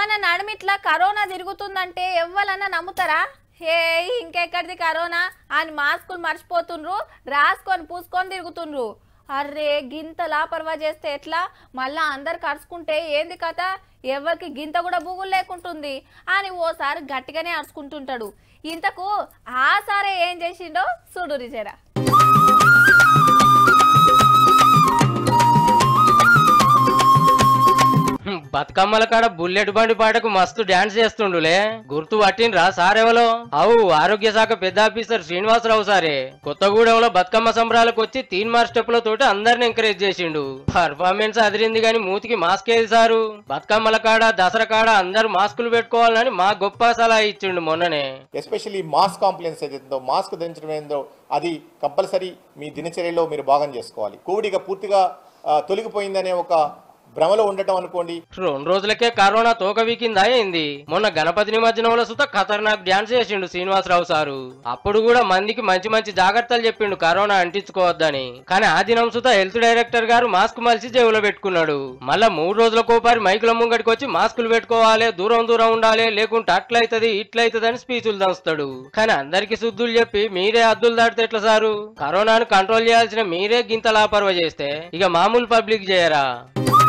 మన నడుమిట్లా కరోనా తిరుగుతుందంటే ఎవ్వలన్నా నమ్ముతారా హే ఇంకెక్కడిది కరోనా అని మాస్కులు మర్చిపోతుండ్రు రాసుకొని పూసుకొని తిరుగుతుండ్రు అర్రే గింత లాపర్వా చేస్తే ఎట్లా మళ్ళా అందరు కరుచుకుంటే ఏంది కథ ఎవరికి గింత కూడా బుగులు లేకుంటుంది అని ఓసారి గట్టిగానే అరుచుకుంటుంటాడు ఇంతకు ఆ సారే ఏం చేసిండో చూడు రిజరా బతుకమ్మల కాడ బుల్లెట్ బండి పాటకు మస్తు డాన్స్ చేస్తుండులే గుర్తు పట్టిండ్రా సారెవలో అవు ఆరోగ్య శాఖ పెద్ద ఆఫీసర్ శ్రీనివాసరావు సారే కొత్తగూడెంలో బతుకమ్మ సంబరాలకు వచ్చి తీన్ మార్ స్టెప్ల తోటి అందరిని ఎంకరేజ్ చేసిండు పర్ఫార్మెన్స్ అదిరింది గాని మూతికి మాస్క్ ఏది సారు బతుకమ్మల కాడ దసరా కాడ అందరు మాస్కులు పెట్టుకోవాలని మా గొప్ప సలహా ఇచ్చిండు మొన్ననే ఎస్పెషల్లీ మాస్ కాంప్లైన్స్ ఏదైతుందో మాస్క్ ధరించడం ఏందో అది కంపల్సరీ మీ దినచర్యలో మీరు భాగం చేసుకోవాలి కోవిడ్ ఇక పూర్తిగా ఆ, తొలగిపోయిందనే ఒక భ్రమలో ఉండటం అనుకోండి రెండు రోజులకే కరోనా తోక వీకిందా అయింది మొన్న గణపతి నిమజ్జనంలో సుత ఖతర్నాక్ డాన్స్ చేసిండు శ్రీనివాసరావు సారు అప్పుడు కూడా మందికి మంచి మంచి జాగ్రత్తలు చెప్పిండు కరోనా అంటించుకోవద్దని కానీ ఆ దినం సుత హెల్త్ డైరెక్టర్ గారు మాస్క్ మలిసి జేబులో పెట్టుకున్నాడు మళ్ళా మూడు రోజులకోపారి మైకుల ముంగడికి వచ్చి మాస్కులు పెట్టుకోవాలి దూరం దూరం ఉండాలి లేకుంటే అట్లయితది ఇట్లయితది అని స్పీచులు దంచుతాడు కానీ అందరికి శుద్ధులు చెప్పి మీరే అద్దులు దాటితే ఎట్లా సారు కరోనాను కంట్రోల్ చేయాల్సిన మీరే గింత లాపర్వ చేస్తే ఇక మామూలు పబ్లిక్ చేయరా